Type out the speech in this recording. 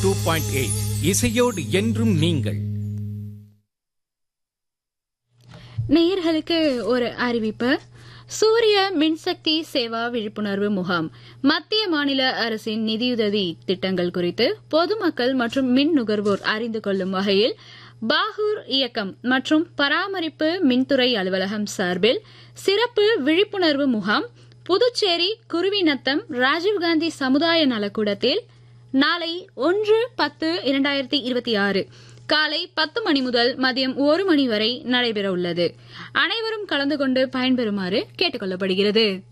two point eight இசையோடு என்றும் நீங்கள் நேயர்களுக்கு ஒரு அறிவிப்பு சூரிய மின்சக்தி சேவா விழிப்புணர்வு முகாம் மத்திய மாநில அரசின் நிதியுதவி திட்டங்கள் குறித்து பொதுமக்கள் மற்றும் மின் நுகர்வோர் அறிந்து கொள்ளும் வகையில் பாகூர் இயக்கம் மற்றும் பராமரிப்பு மின்துறை அலுவலகம் சார்பில் சிறப்பு விழிப்புணர்வு முகாம் புதுச்சேரி குருவிநத்தம் ராஜீவ்காந்தி சமுதாய நலக்கூடத்தில் நாளை ஒன்று பத்து இரண்டாயிரத்தி இருபத்தி ஆறு காலை பத்து மணி முதல் மதியம் ஒரு மணி வரை நடைபெற உள்ளது அனைவரும் கலந்து கொண்டு பயன்பெறுமாறு கேட்டுக் கொள்ளப்படுகிறது